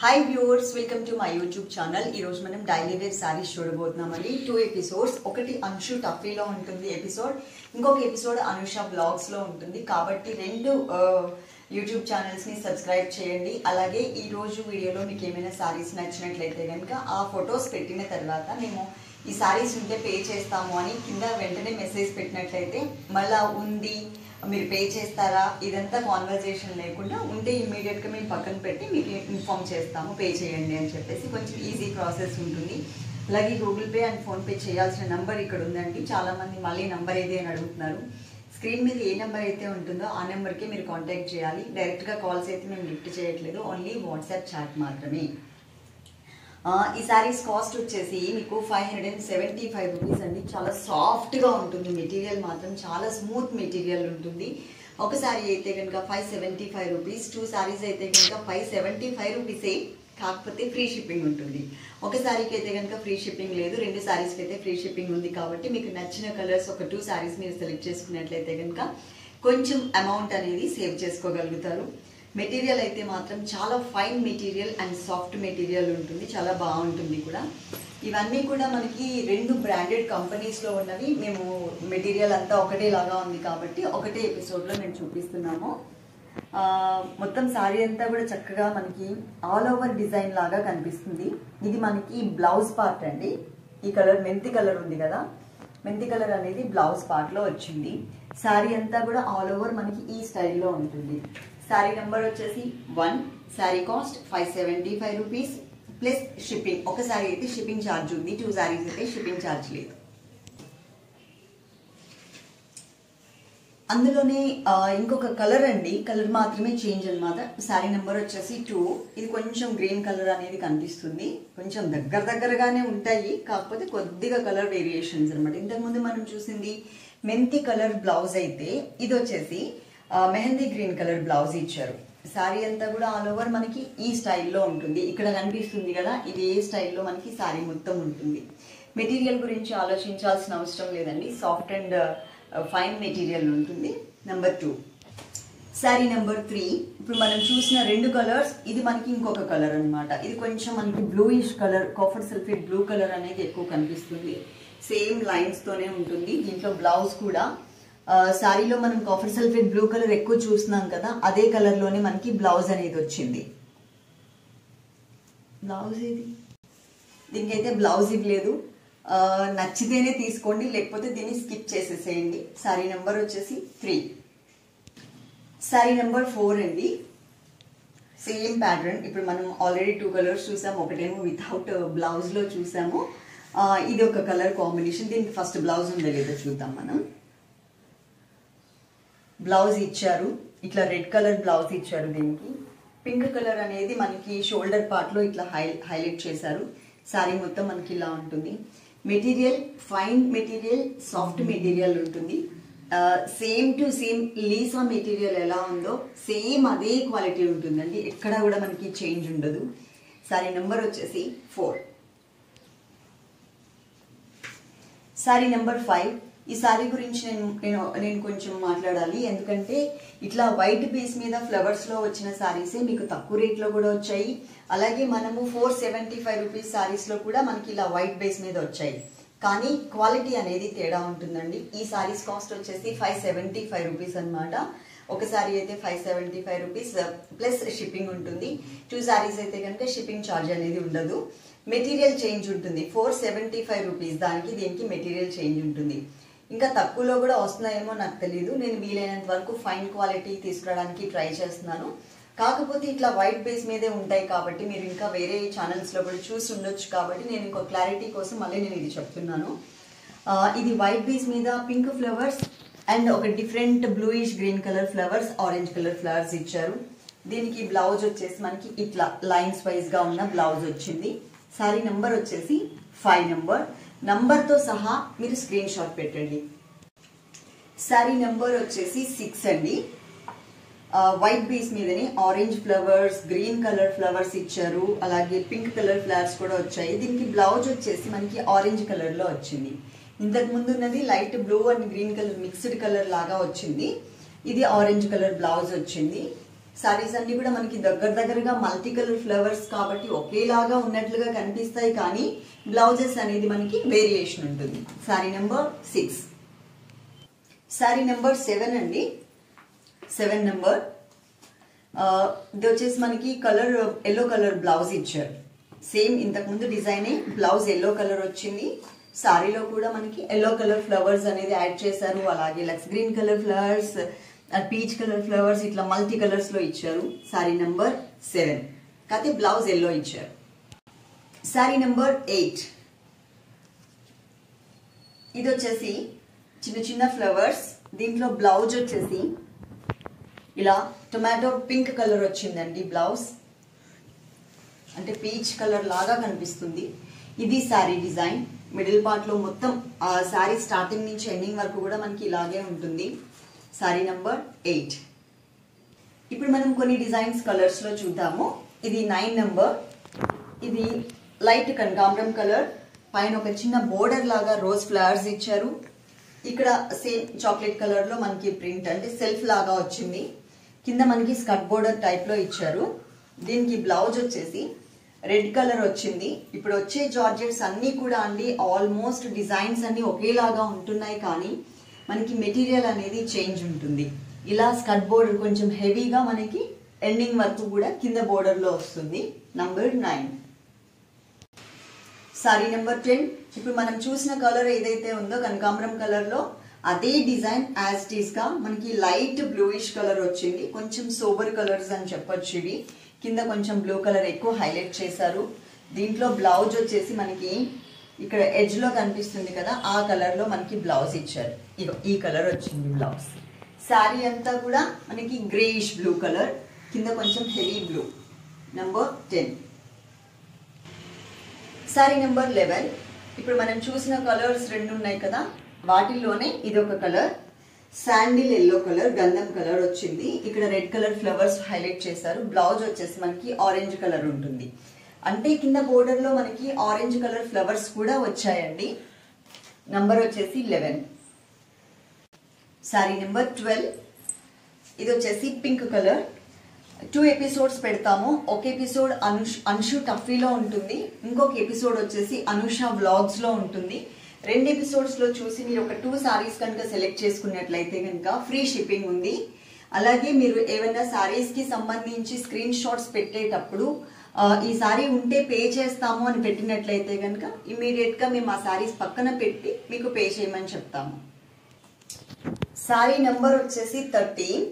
hi viewers welcome to my YouTube channel ఈ రోజు మనం డైలీ వేర్ సారీస్ చూడబోతున్నామండి టూ ఎపిసోడ్స్ ఒకటి అంశు టఫీలో ఉంటుంది ఎపిసోడ్ ఇంకొక ఎపిసోడ్ అనుష బ్లాగ్స్ లో ఉంటుంది కాబట్టి రెండు యూట్యూబ్ ఛానల్స్ ని సబ్స్క్రైబ్ చేయండి అలాగే ఈ రోజు వీడియోలో మీకు ఏమైనా సారీస్ నచ్చినట్లయితే కనుక ఆ ఫొటోస్ పెట్టిన తర్వాత మేము ఈ సారీస్ ఉంటే పే చేస్తాము అని కింద వెంటనే మెసేజ్ పెట్టినట్లయితే మళ్ళా ఉంది మీరు పే చేస్తారా ఇదంతా కాన్వర్జేషన్ లేకుండా ఉంటే ఇమ్మీడియట్గా మేము పక్కన పెట్టి మీకు ఇన్ఫామ్ చేస్తాము పే చేయండి అని చెప్పేసి కొంచెం ఈజీ ప్రాసెస్ ఉంటుంది అలాగే గూగుల్ పే అండ్ ఫోన్పే చేయాల్సిన నంబర్ ఇక్కడ ఉందండి చాలామంది మళ్ళీ నంబర్ ఏది అని అడుగుతున్నారు స్క్రీన్ మీద ఏ నెంబర్ అయితే ఉంటుందో ఆ నెంబర్కి మీరు కాంటాక్ట్ చేయాలి డైరెక్ట్గా కాల్స్ అయితే మేము లిఫ్ట్ చేయట్లేదు ఓన్లీ వాట్సాప్ చాట్ మాత్రమే ఆ, ఈ సారీస్ కాస్ట్ వచ్చేసి మీకు five hundred and seventy five rupees అండి చాలా సాఫ్ట్గా ఉంటుంది మెటీరియల్ మాత్రం చాలా స్మూత్ మెటీరియల్ ఉంటుంది ఒక సారీ అయితే కనుక five seventy five rupees two saris అయితే కనుక ఫైవ్ సెవెంటీ ఫైవ్ రూపీసే కాకపోతే ఫ్రీ షిప్పింగ్ ఉంటుంది ఒక సారీకి అయితే కనుక ఫ్రీ షిప్పింగ్ లేదు రెండు సారీస్కి అయితే ఫ్రీ షిప్పింగ్ ఉంది కాబట్టి మీకు నచ్చిన కలర్స్ ఒక టూ సారీస్ మీరు సెలెక్ట్ చేసుకున్నట్లయితే కనుక కొంచెం అమౌంట్ అనేది సేవ్ చేసుకోగలుగుతారు మెటీరియల్ అయితే మాత్రం చాలా fine material and soft material ఉంటుంది చాలా బాగుంటుంది కూడా ఇవన్నీ కూడా మనకి రెండు బ్రాండెడ్ కంపెనీస్లో ఉన్నవి మేము మెటీరియల్ అంతా ఒకటేలాగా ఉంది కాబట్టి ఒకటే ఎపిసోడ్లో మేము చూపిస్తున్నాము ఆ, మొత్తం శారీ అంతా కూడా చక్కగా మనకి ఆల్ ఓవర్ డిజైన్ లాగా కనిపిస్తుంది ఇది మనకి బ్లౌజ్ పార్ట్ అండి ఈ కలర్ మెంతి కలర్ ఉంది కదా మెంతి కలర్ అనేది బ్లౌజ్ పార్ట్ లో వచ్చింది శారీ అంతా కూడా ఆల్ ఓవర్ మనకి ఈ స్టైల్లో ఉంటుంది శారీ నెంబర్ వచ్చేసి one saree cost five seventy five rupees plus shipping ఒక శారీ అయితే షిప్పింగ్ ఛార్జ్ ఉంది టూ శారీస్ అయితే షిప్పింగ్ ఛార్జ్ లేదు అందులోనే ఆ, ఇంకొక కలర్ అండి కలర్ మాత్రమే చేంజ్ అన్నమాట శారీ నెంబర్ వచ్చేసి టూ ఇది కొంచెం గ్రీన్ కలర్ అనేది కనిపిస్తుంది కొంచెం దగ్గర దగ్గరగానే ఉంటాయి కాకపోతే కొద్దిగా కలర్ వేరియేషన్స్ అనమాట ఇంతకుముందు మనం చూసింది మెంతి కలర్ బ్లౌజ్ అయితే ఇది వచ్చేసి ఆ, మెహందీ గ్రీన్ కలర్ బ్లౌజ్ ఇచ్చారు శారీ అంతా కూడా ఆల్ ఓవర్ మనకి ఈ స్టైల్లో ఉంటుంది ఇక్కడ కనిపిస్తుంది కదా ఇది ఏ స్టైల్లో మనకి శారీ మొత్తం ఉంటుంది మెటీరియల్ గురించి ఆలోచించాల్సిన అవసరం లేదండి సాఫ్ట్ అండ్ ఫైన్ మెటీరియల్ ఉంటుంది number two saree number three ఇప్పుడు మనం చూసిన రెండు కలర్స్ ఇది మనకి ఇంకొక కలర్ అన్నమాట ఇది కొంచెం మనకి bluish colour copper sulphate blue colour అనేది ఎక్కువ కనిపిస్తుంది సేమ్ లైన్స్ తోనే ఉంటుంది దీంట్లో బ్లౌజ్ కూడా ఆ, శారీలో మనం కాఫర్ సల్ఫేట్ బ్లూ కలర్ ఎక్కువ చూస్తున్నాం కదా అదే కలర్ లోనే మనకి బ్లౌజ్ అనేది వచ్చింది బ్లౌజ్ ఇది దీనికైతే బ్లౌజ్ ఇవ్వలేదు ఆ, నచ్చితేనే తీసుకోండి లేకపోతే దీన్ని స్కిప్ చేసేసేయండి శారీ నెంబర్ వచ్చేసి త్రీ శారీ నెంబర్ ఫోర్ అండి సేమ్ ప్యాటర్న్ ఇప్పుడు మనం ఆల్రెడీ టూ కలర్స్ చూసాము ఒకటేమో వితౌట్ బ్లౌజ్ లో చూసాము ఆ, ఇది ఒక కలర్ కాంబినేషన్ దీనికి ఫస్ట్ బ్లౌజ్ ఉందో లేదో చూద్దాం మనం బ్లౌజ్ ఇచ్చారు ఇట్లా రెడ్ కలర్ బ్లౌజ్ ఇచ్చారు దీనికి పింక్ కలర్ అనేది మనకి షోల్డర్ పార్ట్ లో ఇట్లా హై హైలైట్ చేశారు శారీ మొత్తం మనకి ఇలా ఉంటుంది material fine material soft material ఉంటుంది సేమ్ టు సేమ్ లీసా మెటీరియల్ ఎలా ఉందో సేమ్ అదే క్వాలిటీ ఉంటుందండి ఎక్కడ కూడా మనకి చేంజ్ ఉండదు సారీ నెంబర్ వచ్చేసి ఫోర్ సారీ నెంబర్ ఫైవ్ ఈ సారీ గురించి నేను నేను నేను కొంచెం మాట్లాడాలి ఎందుకంటే ఇట్లా వైట్ బేస్ మీద ఫ్లవర్స్ లో వచ్చిన సారీసే మీకు తక్కువ రేట్ లో కూడా వచ్చాయి అలాగే మనము four seventy five rupees saris లో కూడా మనకి ఇలా వైట్ బేస్ మీద వచ్చాయి కానీ క్వాలిటీ అనేది తేడా ఉంటుందండి ఈ సారీస్ కాస్ట్ వచ్చేసి ఫైవ్ సెవెంటీ ఫైవ్ రూపీస్ అనమాట ఒక సారీ అయితే five seventy five rupees plus shipping ఉంటుంది టూ సారీస్ అయితే కనుక షిప్పింగ్ ఛార్జ్ అనేది ఉండదు మెటీరియల్ చేంజ్ ఉంటుంది ఫోర్ సెవెంటీ ఫైవ్ రూపీస్ దానికి దీనికి మెటీరియల్ చేంజ్ ఉంటుంది ఇంకా తక్కువలో కూడా వస్తున్నాయేమో నాకు తెలియదు నేను వీలైనంత వరకు ఫైన్ క్వాలిటీ తీసుకురావడానికి ట్రై చేస్తున్నాను కాకపోతే ఇట్లా వైట్ బేస్ మీదే ఉంటాయి కాబట్టి మీరు ఇంకా వేరే ఛానల్స్లో కూడా చూసి ఉండొచ్చు కాబట్టి నేను ఇంకో క్లారిటీ కోసం మళ్ళీ నేను ఇది చెప్తున్నాను ఆ, ఇది వైట్ బేస్ మీద పింక్ ఫ్లవర్స్ అండ్ ఒక different bluish green colour flowers orange colour flowers ఇచ్చారు దీనికి బ్లౌజ్ వచ్చేసి మనకి ఇట్లా లైన్స్ వైజ్ గా ఉన్న బ్లౌజ్ వచ్చింది సారీ నంబర్ వచ్చేసి ఫైవ్ నంబర్ నంబర్ తో సహా మీరు స్క్రీన్ షాట్ పెట్టండి సారీ నెంబర్ వచ్చేసి సిక్స్ అండి వైట్ బేస్ మీదనే orange flowers green colour flowers ఇచ్చారు అలాగే పింక్ కలర్ ఫ్లవర్స్ కూడా వచ్చాయి దీనికి బ్లౌజ్ వచ్చేసి మనకి ఆరెంజ్ కలర్ లో వచ్చింది ఇంతకు ముందు ఉన్నది light blue and green colour mixed colour లాగా వచ్చింది ఇది ఆరెంజ్ కలర్ బ్లౌజ్ వచ్చింది సారీస్ అన్ని కూడా మనకి దగ్గర దగ్గరగా మల్టీ కలర్ ఫ్లవర్స్ కాబట్టి ఒకేలాగా ఉన్నట్లుగా కనిపిస్తాయి కానీ బ్లౌజెస్ అనేది మనకి వేరియేషన్ ఉంటుంది sari number six sari number seven అండి సెవెన్ నెంబర్ ఇది వచ్చేసి మనకి కలర్ ఎల్లో కలర్ బ్లౌజ్ ఇచ్చారు సేమ్ ఇంతకుముందు డిజైనే బ్లౌజ్ ఎల్లో కలర్ వచ్చింది సారీలో కూడా మనకి ఎల్లో కలర్ ఫ్లవర్స్ అనేది యాడ్ చేశారు అలాగే లక్స్ green colour flowers peach colour flowers ఇట్లా మల్టీ కలర్స్ లో ఇచ్చారు సారీ నెంబర్ సెవెన్ కాకపోతే బ్లౌజ్ ఎల్లో ఇచ్చారు సారీ నెంబర్ ఎయిట్ ఇది వచ్చేసి చిన్న చిన్న ఫ్లవర్స్ దీంట్లో బ్లౌజ్ వచ్చేసి ఇలా టొమాటో పింక్ కలర్ వచ్చిందండి బ్లౌజ్ అంటే పీచ్ కలర్ లాగా కనిపిస్తుంది ఇది శారీ డిజైన్ మిడిల్ పార్ట్ లో మొత్తం ఆ శారీ స్టార్టింగ్ నుంచి ఎండింగ్ వరకు కూడా మనకి ఇలాగే ఉంటుంది శారీ నంబర్ ఎయిట్ ఇప్పుడు మనం కొన్ని డిజైన్స్ కలర్స్ లో చూద్దాము ఇది నైన్ నంబర్ ఇది లైట్ కనకాంబరం కలర్ పైన ఒక చిన్న బోర్డర్ లాగా రోజ్ ఫ్లవర్స్ ఇచ్చారు ఇక్కడ సేమ్ చాక్లెట్ కలర్ లో మనకి ప్రింట్ అంటే సెల్ఫ్ లాగా వచ్చింది కింద మనకి స్కర్ట్ బోర్డర్ టైప్ లో ఇచ్చారు దీనికి బ్లౌజ్ వచ్చేసి రెడ్ కలర్ వచ్చింది ఇప్పుడు వచ్చే జార్జెట్స్ అన్నీ కూడా అండి ఆల్మోస్ట్ డిజైన్స్ అన్ని ఒకేలాగా ఉంటున్నాయి కానీ మనకి మెటీరియల్ అనేది చేంజ్ ఉంటుంది ఇలా స్కర్ట్ బోర్డర్ కొంచెం హెవీగా మనకి ఎండింగ్ వరకు కూడా కింద బోర్డర్ లో వస్తుంది number nine sari number ten ఇప్పుడు మనం చూసిన కలర్ ఏదైతే ఉందో కనకాంబరం కలర్ లో అదే డిజైన్ యాజ్ టీస్ గా మనకి లైట్ బ్లూయిష్ కలర్ వచ్చింది కొంచెం సోబర్ కలర్స్ అని చెప్పొచ్చు ఇవి కింద కొంచెం బ్లూ కలర్ ఎక్కువ హైలైట్ చేశారు దీంట్లో బ్లౌజ్ వచ్చేసి మనకి ఇక్కడ ఎడ్జ్ లో కనిపిస్తుంది కదా ఆ కలర్ లో మనకి బ్లౌజ్ ఇచ్చారు ఇగో ఈ కలర్ వచ్చింది బ్లౌజ్ శారీ అంతా కూడా మనకి గ్రేయిష్ బ్లూ కలర్ కింద కొంచెం heavy blue number ten sari number eleven ఇప్పుడు మనం చూసిన కలర్స్ రెండు ఉన్నాయి కదా వాటిల్లోనే ఇది ఒక కలర్ శాండిల్ ఎల్లో కలర్ గంధం కలర్ వచ్చింది ఇక్కడ రెడ్ కలర్ ఫ్లవర్స్ హైలైట్ చేశారు బ్లౌజ్ వచ్చేసి మనకి ఆరెంజ్ కలర్ ఉంటుంది అంటే కింద బోర్డర్ లో మనకి ఆరెంజ్ కలర్ ఫ్లవర్స్ కూడా వచ్చాయండి నంబర్ వచ్చేసి లెవెన్ సారీ నెంబర్ ట్వెల్వ్ ఇది వచ్చేసి పింక్ కలర్ టూ ఎపిసోడ్స్ పెడతాము ఒక ఎపిసోడ్ అనుష్ అన్షు టఫీలో ఉంటుంది ఇంకొక ఎపిసోడ్ వచ్చేసి అనుష వ్లాగ్స్ లో ఉంటుంది రెండు ఎపిసోడ్స్ లో చూసి మీరు ఒక టూ సారీస్ కనుక సెలెక్ట్ చేసుకున్నట్లయితే కనుక ఫ్రీ షిప్పింగ్ ఉంది అలాగే మీరు ఏమైనా సారీస్ కి సంబంధించి స్క్రీన్ షాట్స్ పెట్టేటప్పుడు ఆ, ఈ సారీ ఉంటే పే చేస్తాము అని పెట్టినట్లయితే కనుక ఇమీడియట్ గా మేము ఆ సారీస్ పక్కన పెట్టి మీకు పే చేయమని చెప్తాము సారీ నెంబర్ వచ్చేసి థర్టీన్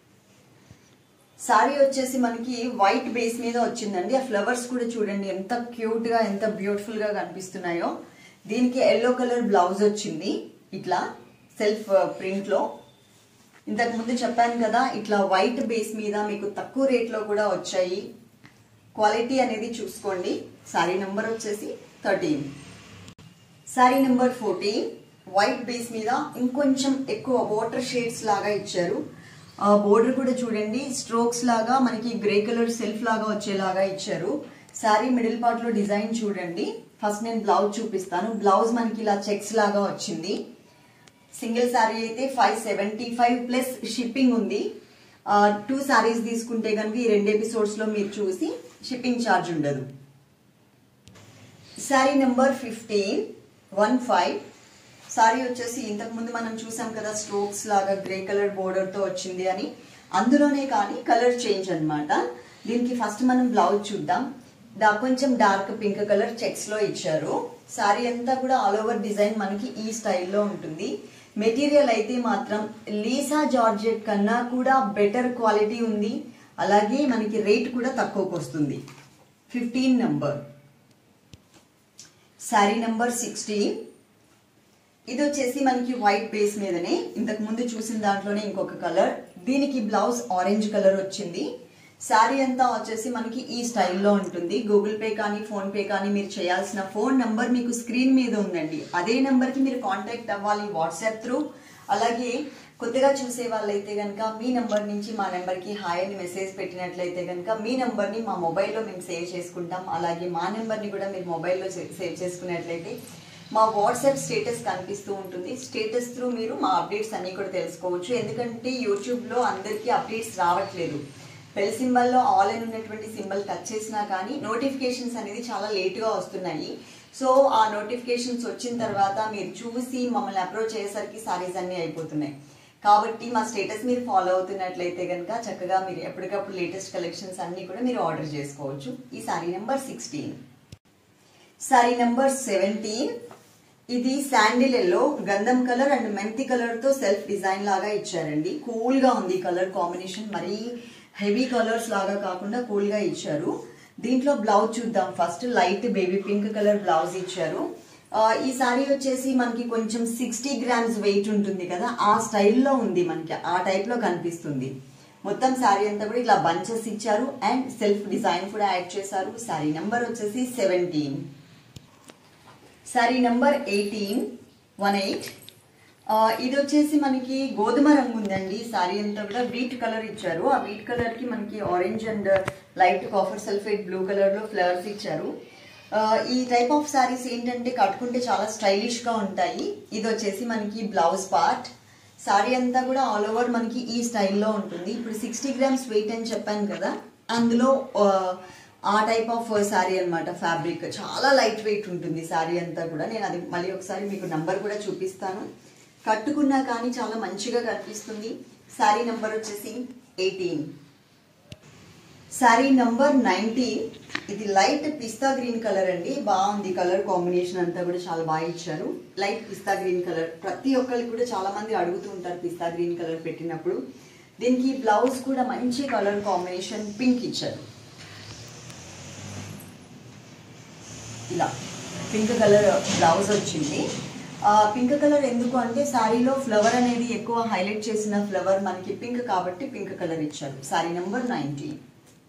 సారీ వచ్చేసి మనకి వైట్ బేస్ మీద వచ్చిందండి ఆ ఫ్లవర్స్ కూడా చూడండి ఎంత క్యూట్ గా ఎంత బ్యూటిఫుల్ గా కనిపిస్తున్నాయో దీనికి ఎల్లో కలర్ బ్లౌజ్ వచ్చింది ఇట్లా సెల్ఫ్ ప్రింట్ లో ఇంతకు ముందు చెప్పాను కదా ఇట్లా వైట్ బేస్ మీద మీకు తక్కువ రేట్ లో కూడా వచ్చాయి క్వాలిటీ అనేది చూసుకోండి సారీ నెంబర్ వచ్చేసి thirteen sari number fourteen white base మీద ఇంకొంచెం ఎక్కువ వాటర్ షేడ్స్ లాగా ఇచ్చారు బోర్డర్ కూడా చూడండి స్ట్రోక్స్ లాగా మనకి గ్రే కలర్ సెల్ఫ్ లాగా వచ్చేలాగా ఇచ్చారు శారీ మిడిల్ పార్ట్ లో డిజైన్ చూడండి ఫస్ట్ నేను బ్లౌజ్ చూపిస్తాను బ్లౌజ్ మనకి ఇలా చెక్స్ లాగా వచ్చింది సింగిల్ శారీ అయితే five seventy five plus shipping ఉంది టూ శారీస్ తీసుకుంటే కనుక ఈ రెండు ఎపిసోడ్స్ లో మీరు చూసి షిప్పింగ్ ఛార్జ్ ఉండదు sari number fifteen one five sari వచ్చేసి ఇంతకు ముందు మనం చూసాం కదా స్ట్రోక్స్ లాగా గ్రే కలర్ బోర్డర్ తో వచ్చింది అని అందులోనే కానీ కలర్ చేంజ్ అన్నమాట దీనికి ఫస్ట్ మనం బ్లౌజ్ చూద్దాం దా కొంచెం డార్క్ పింక్ కలర్ చెక్స్ లో ఇచ్చారు సారీ అంతా కూడా ఆల్ ఓవర్ డిజైన్ మనకి ఈ స్టైల్లో ఉంటుంది మెటీరియల్ అయితే మాత్రం లీసా జార్జెట్ కన్నా కూడా బెటర్ క్వాలిటీ ఉంది అలాగే మనకి రేట్ కూడా తక్కువకు వస్తుంది fifteen number sari number sixteen ఇది వచ్చేసి మనకి వైట్ బేస్ మీదనే ఇంతకు ముందు చూసిన దాంట్లోనే ఇంకొక కలర్ దీనికి బ్లౌజ్ ఆరెంజ్ కలర్ వచ్చింది శారీ అంతా వచ్చేసి మనకి ఈ స్టైల్లో ఉంటుంది గూగుల్ పే కానీ ఫోన్ పే కానీ మీరు చేయాల్సిన ఫోన్ నంబర్ మీకు స్క్రీన్ మీద ఉందండి అదే నంబర్ కి మీరు కాంటాక్ట్ అవ్వాలి వాట్సాప్ త్రూ అలాగే కొత్తగా చూసే వాళ్ళైతే కనుక మీ నంబర్ నుంచి మా నెంబర్కి హాయ్ అని మెసేజ్ పెట్టినట్లయితే కనుక మీ నంబర్ని మా మొబైల్లో మేము సేవ్ చేసుకుంటాం అలాగే మా నెంబర్ని కూడా మీరు మొబైల్లో సేవ్ చేసుకున్నట్లయితే మా వాట్సాప్ స్టేటస్ కనిపిస్తూ ఉంటుంది స్టేటస్ త్రూ మీరు మా అప్డేట్స్ అన్ని కూడా తెలుసుకోవచ్చు ఎందుకంటే యూట్యూబ్లో అందరికీ అప్డేట్స్ రావట్లేదు బెల్ సింబల్లో ఆల్ అని ఉన్నటువంటి సింబల్ టచ్ చేసినా కానీ నోటిఫికేషన్స్ అనేది చాలా లేట్గా వస్తున్నాయి సో ఆ నోటిఫికేషన్స్ వచ్చిన తర్వాత మీరు చూసి మమ్మల్ని అప్రోచ్ అయ్యేసరికి సారీస్ అన్నీ అయిపోతున్నాయి కాబట్టి మా స్టేటస్ మీరు ఫాలో అవుతున్నట్లయితే కనుక చక్కగా మీరు ఎప్పటికప్పుడు లేటెస్ట్ కలెక్షన్స్ అన్నీ కూడా మీరు ఆర్డర్ చేసుకోవచ్చు ఈ sari number sixteen sari number seventeen ఇది శాండిల్ ఎల్లో గంధం కలర్ అండ్ మెంతి కలర్ తో సెల్ఫ్ డిజైన్ లాగా ఇచ్చారండి కూల్ గా ఉంది కలర్ కాంబినేషన్ మరీ హెవీ కలర్స్ లాగా కాకుండా కూల్ గా ఇచ్చారు దీంట్లో బ్లౌజ్ చూద్దాం first light baby pink colour blouse ఇచ్చారు ఆ, ఈ సారీ వచ్చేసి మనకి కొంచెం సిక్స్టీ గ్రామ్స్ వెయిట్ ఉంటుంది కదా ఆ స్టైల్లో ఉంది మనకి ఆ టైప్ లో కనిపిస్తుంది మొత్తం శారీ అంతా కూడా ఇలా బంచెస్ ఇచ్చారు అండ్ సెల్ఫ్ డిజైన్ కూడా యాడ్ చేశారు శారీ నెంబర్ వచ్చేసి seventeen sari number eighteen one eight ఇది వచ్చేసి మనకి గోధుమ రంగు ఉందండి శారీ అంతా కూడా వీట్ కలర్ ఇచ్చారు ఆ వీట్ కలర్ కి మనకి orange and light copper sulphate blue colour లో ఫ్లవర్స్ ఇచ్చారు ఆ, ఈ టైప్ ఆఫ్ శారీస్ ఏంటంటే కట్టుకుంటే చాలా స్టైలిష్ గా ఉంటాయి ఇది వచ్చేసి మనకి బ్లౌజ్ పార్ట్ శారీ అంతా కూడా ఆల్ ఓవర్ మనకి ఈ స్టైల్లో ఉంటుంది ఇప్పుడు సిక్స్టీ గ్రామ్స్ వెయిట్ అని చెప్పాను కదా అందులో ఆ, ఆ టైప్ ఆఫ్ శారీ అన్నమాట ఫ్యాబ్రిక్ చాలా లైట్ వెయిట్ ఉంటుంది శారీ అంతా కూడా నేను అది మళ్ళీ ఒకసారి మీకు నంబర్ కూడా చూపిస్తాను కట్టుకున్నా కానీ చాలా మంచిగా కనిపిస్తుంది శారీ నంబర్ వచ్చేసి ఎయిటీన్ శారీ నంబర్ నైన్టీన్ ఇది లైట్ పిస్తా గ్రీన్ కలర్ అండి బాగుంది కలర్ కాంబినేషన్ అంతా కూడా చాలా బాగా ఇచ్చారు లైట్ పిస్తా గ్రీన్ కలర్ ప్రతి ఒక్కరికి కూడా చాలా మంది అడుగుతూ ఉంటారు పిస్తా గ్రీన్ కలర్ పెట్టినప్పుడు దీనికి బ్లౌజ్ కూడా మంచి కలర్ కాంబినేషన్ పింక్ ఇచ్చారు ఇలా పింక్ కలర్ బ్లౌజ్ వచ్చింది ఆ పింక్ కలర్ ఎందుకు అంటే శారీలో ఫ్లవర్ అనేది ఎక్కువ హైలైట్ చేసిన ఫ్లవర్ మనకి పింక్ కాబట్టి పింక్ కలర్ ఇచ్చారు sari number nineteen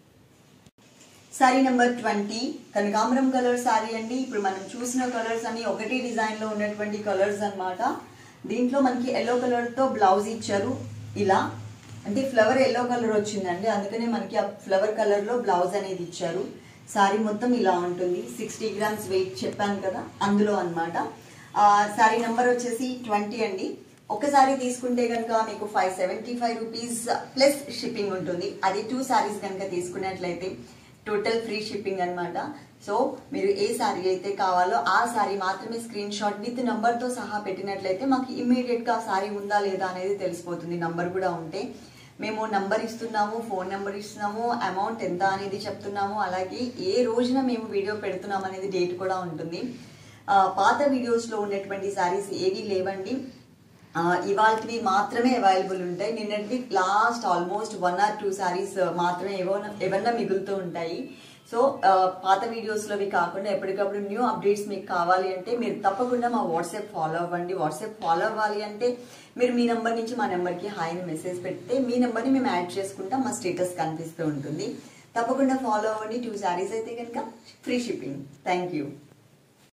sari number twenty కనకాంబరం కలర్ శారీ అండి ఇప్పుడు మనం చూసిన కలర్స్ అన్ని ఒకటి డిజైన్ లో ఉన్నటువంటి కలర్స్ అన్నమాట దీంట్లో మనకి ఎల్లో కలర్ తో బ్లౌజ్ ఇచ్చారు ఇలా అంటే ఫ్లవర్ ఎల్లో కలర్ వచ్చిందండి అందుకనే మనకి ఆ ఫ్లవర్ కలర్ లో బ్లౌజ్ అనేది ఇచ్చారు శారీ మొత్తం ఇలా ఉంటుంది సిక్స్టీ గ్రామ్స్ వెయిట్ చెప్పాను కదా అందులో అన్నమాట ఆ శారీ నెంబర్ వచ్చేసి ట్వంటీ అండి ఒకసారి తీసుకుంటే కనుక మీకు five seventy five rupees plus shipping ఉంటుంది అది టూ సారీస్ కనుక తీసుకున్నట్లయితే టోటల్ ఫ్రీ షిప్పింగ్ అన్నమాట సో మీరు ఏ శారీ అయితే కావాలో ఆ శారీ మాత్రమే స్క్రీన్ షాట్ విత్ నంబర్ తో సహా పెట్టినట్లయితే మాకు ఇమ్మీడియట్ గా శారీ ఉందా లేదా అనేది తెలిసిపోతుంది నంబర్ కూడా ఉంటే మేము నంబర్ ఇస్తున్నాము ఫోన్ నెంబర్ ఇస్తున్నాము అమౌంట్ ఎంత అనేది చెప్తున్నాము అలాగే ఏ రోజున మేము వీడియో పెడుతున్నాం అనేది డేట్ కూడా ఉంటుంది ఆ, పాత వీడియోస్ లో ఉన్నటువంటి శారీస్ ఏవి లేవండి ఇవాళవి మాత్రమే అవైలబుల్ ఉంటాయి నిన్నటి last almost one or two saris మాత్రమే ఏవో ఏమన్నా మిగులుతూ ఉంటాయి సో ఆ, పాత వీడియోస్లోవి కాకుండా ఎప్పటికప్పుడు న్యూ అప్డేట్స్ మీకు కావాలి అంటే మీరు తప్పకుండా మా వాట్సాప్ ఫాలో అవ్వండి వాట్సాప్ ఫాలో అవ్వాలి అంటే మీరు మీ నెంబర్ నుంచి మా నెంబర్కి హాయ్ అని మెసేజ్ పెడితే మీ నెంబర్ని మేము యాడ్ చేసుకుంటాం మా స్టేటస్ కనిపిస్తూ ఉంటుంది తప్పకుండా ఫాలో అవ్వండి టూ శారీస్ అయితే కనుక ఫ్రీ షిప్పింగ్ థ్యాంక్ యూ